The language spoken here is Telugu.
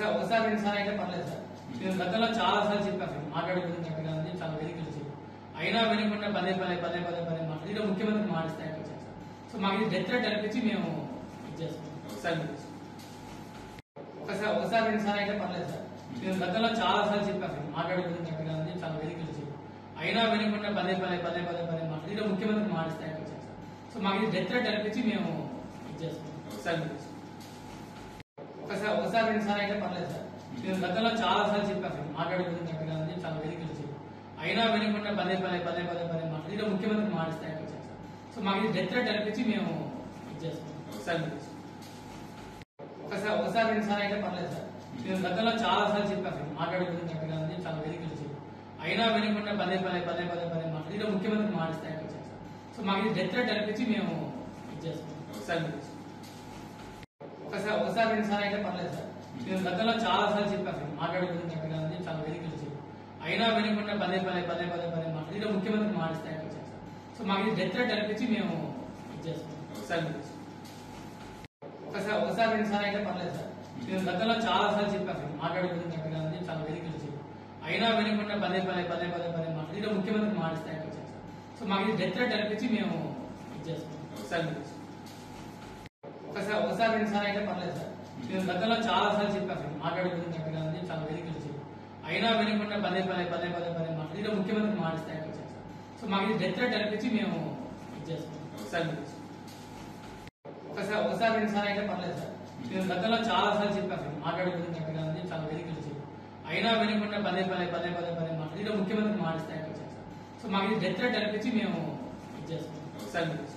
ఒకసారి ఒకసారి రెండు సార్లు అయితే పర్లేదు సార్ నేను గతంలో చాలా సార్లు చెప్పాను సార్ మాట్లాడుకుని కరెక్ట్ కాదని చాలా వెహికల్స్ అయినా వినకుండా పదే పదే పదే పదే పదే మాట్లాడి ఇది ముఖ్యమంత్రి మాట స్థాయికి వచ్చాను సార్ సో మాకు ఇది డెత్ రేట్ అనిపించి మేము ఇది చేస్తాం ఒకసారి మీరు చేసుకోండి. ఒకసారి ఒకసారి రెండు సార్లు అయితే పర్లేదు సార్ నేను గతంలో చాలా సార్లు చెప్పాను సార్ మాట్లాడుకుని కరెక్ట్ కాదని చాలా వెహికల్స్ అయినా వినకుండా పదే పదే పదే పదే పదే మాట్లాడి ఇది ముఖ్యమంత్రి మాట స్థాయికి వచ్చాను సార్ సో మాకు ఇది డెత్ రేట్ అనిపించి మేము ఇది చేస్తాం ఒకసారి మీరు చేసుకోండి. ఒకసారి ఒకసారి రెండు సార్లు అయితే పర్లేదు సార్ నేను గతంలో చాలా సార్లు చెప్పాను సార్ మాట్లాడుకుని కరెక్ట్ కాదని చాలా వెహికల్స్ అయినా వినకుండా పదే పదే పదే పదే పదే మాట్లాడి ఇది ముఖ్యమంత్రి మాట స్థాయికి వచ్చాను సార్ సో మాకు ఇది డెత్ రేట్ అనిపించి మేము ఇది చేస్తాం ఒకసారి మీరు చేసుకోండి. ఒకసారి ఒకసారి రెండు సార్లు అయితే పర్లేదు సార్ నేను గతంలో చాలా సార్లు చెప్పాను సార్ మాట్లాడుకుని కరెక్ట్ కాదని చాలా వెహికల్స్ అయినా వినకుండా పదే పదే పదే పదే పదే మాట్లాడి ఇది ముఖ్యమంత్రి మాట స్థాయికి వచ్చాను సార్ సో మాకు ఇది డెత్ రేట్ అనిపించి మేము ఇది చేస్తాం ఒకసారి మీరు చేసుకోండి. ఒకసారి ఒకసారి రెండు సార్లు అయితే పర్లేదు సార్ నేను గతంలో చాలా సార్లు చెప్పాను సార్ మాట్లాడుకుని కరెక్ట్ కాదని చాలా వెహికల్స్ అయినా వినకుండా పదే పదే పదే పదే పదే మాట్లాడి ఇది ముఖ్యమంత్రి మాట స్థాయికి వచ్చాను సార్ సో మాకు ఇది డెత్ రేట్ అనిపించి మేము ఇది చేస్తాం ఒకసారి మీరు చేసుకోండి. ఒకసారి ఒకసారి రెండు సార్లు అయితే పర్లేదు సార్ నేను గతంలో చాలా సార్లు చెప్పాను సార్ మాట్లాడుకుని కరెక్ట్ కాదని చాలా వెహికల్స్ అయినా వినకుండా పదే పదే పదే పదే పదే మాట్లాడి ఇది ముఖ్యమంత్రి మాట స్థాయికి వచ్చాను సార్ సో మాకు ఇది డెత్ రేట్ అనిపించి మేము ఇది చేస్తాం ఒకసారి మీరు చేసుకోండి. ఒకసారి ఒకసారి రెండు సార్లు అయితే పర్లేదు సార్ నేను గతంలో చాలా సార్లు చెప్పాను సార్ మాట్లాడుకుని కరెక్ట్ కాదని చాలా వెహికల్స్ అయినా వినకుండా పదే పదే పదే పదే పదే మాట్లాడి ఇది ముఖ్యమంత్రి మాట స్థాయికి వచ్చాను సార్ సో మాకు ఇది డెత్ రేట్ అనిపించి మేము ఇది చేస్తాం ఒకసారి మీరు చేసుకోండి. ఒకసారి ఒకసారి రెండు సార్లు అయితే పర్లేదు సార్ నేను గతంలో చాలా సార్లు చెప్పాను సార్ మాట్లాడుకుని కరెక్ట్ కాదని చాలా వెహికల్స్ అయినా వినకుండా పదే పదే పదే పదే పదే మాట్లాడి ఇది ముఖ్యమంత్రి మాట స్థాయికి వచ్చాను సార్ సో మాకు ఇది డెత్ రేట్ అనిపించి మేము ఇది చేస్తాం ఒకసారి మీరు చేసుకోండి.